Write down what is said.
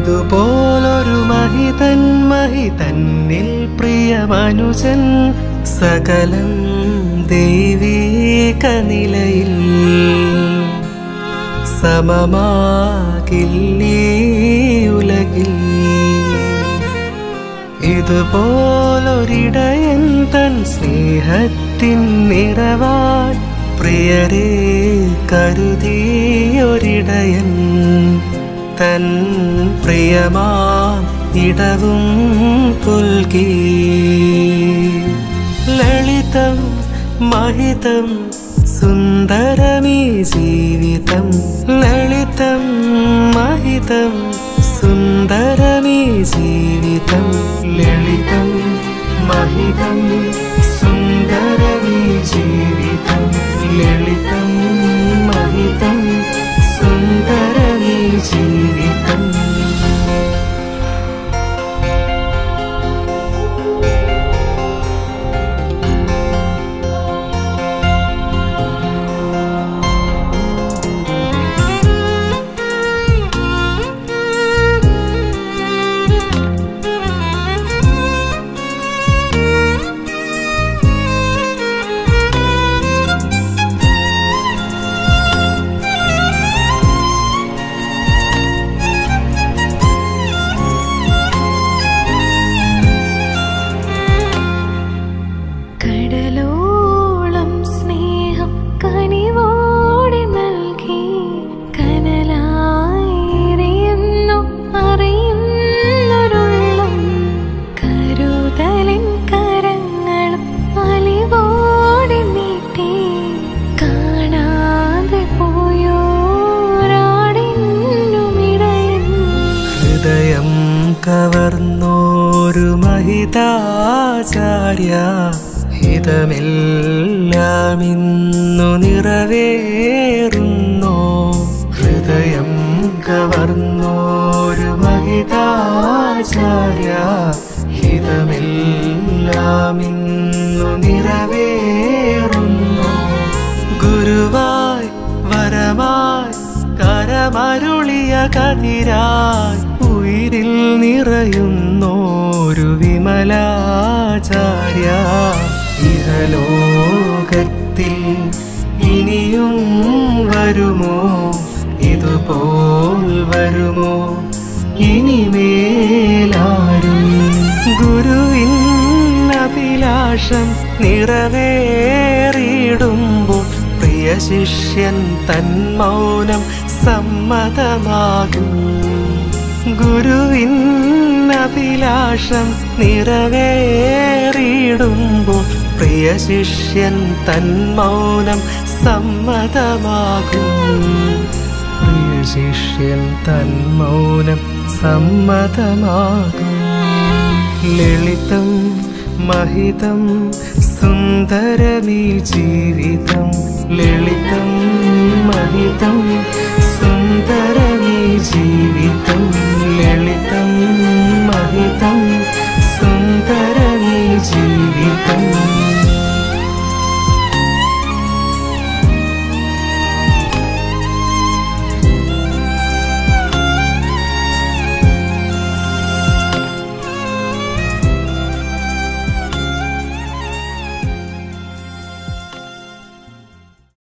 ഇതുപോലൊരു മഹിതൻ മഹിതന്നിൽ പ്രിയമനുജൻ സകലം ദൈവീക നിലയിൽ സമമാകില്ലീ ഉലകിൽ ഇതുപോലൊരിടയൻ തൻ സ്നേഹത്തിൻ നിറവാൻ പ്രിയരെ കരുതിയൊരിടയൻ തൻ പ്രിയമാ ഇടവും പുൽകി ലളിതം മഹിതം സുന്ദരമീ ജീവിതം ലളിതം മഹിതം സുന്ദരമീ ജീവിതം ലളിതം മഹിതം സുന്ദരമീ ജീവിതം ലളിതം മഹിതം സുന്ദരമീ ജീവിതം കടലോളം സ്നേഹം കനിവോടെ നൽകി കനലായിരിയുന്നു അറിയുന്നൊരുള്ളം കരുതലിൻ കരങ്ങളും അലിവോടെ നീട്ടി കാണാതെ പോയോരാടിന്നുമിടയൻ ഹൃദയം കവർന്നോരു മഹിതാചാര്യ ഹിതമെല്ലാം ഇന്നു നിറവേറുന്നോ ഹൃദയം കവർന്നോരു മഹിതാചാര്യ ഹിതമെല്ലാം ഇന്നു നിറവേറുന്നു ഗുരുവായി വരമായി കരമരുളിയ കതിരായി ഉയിരിൽ നിറയുന്നോരു വിമലാചാര്യ ഇഹലോകത്തിൽ ഇനിയും വരുമോ ഇതുപോൽ വരുമോ ഇനിമേലാരും ഗുരുവിൻ അഭിലാഷം നിറവേറിയിടുമ്പോൾ പ്രിയ ശിഷ്യൻ തൻ മൗനം സമ്മതമാകും ഗുരുവിൻ അഭിലാഷം നിറവേറിയിടുമ്പോൾ പ്രിയ ശിഷ്യൻ തൻ മൗനം സമ്മതമാകും പ്രിയ ശിഷ്യൻ തൻ മൗനം സമ്മതമാകും ലളിതം മഹിതം സുന്ദരമീ ജീവിതം ലളിതം മഹിതം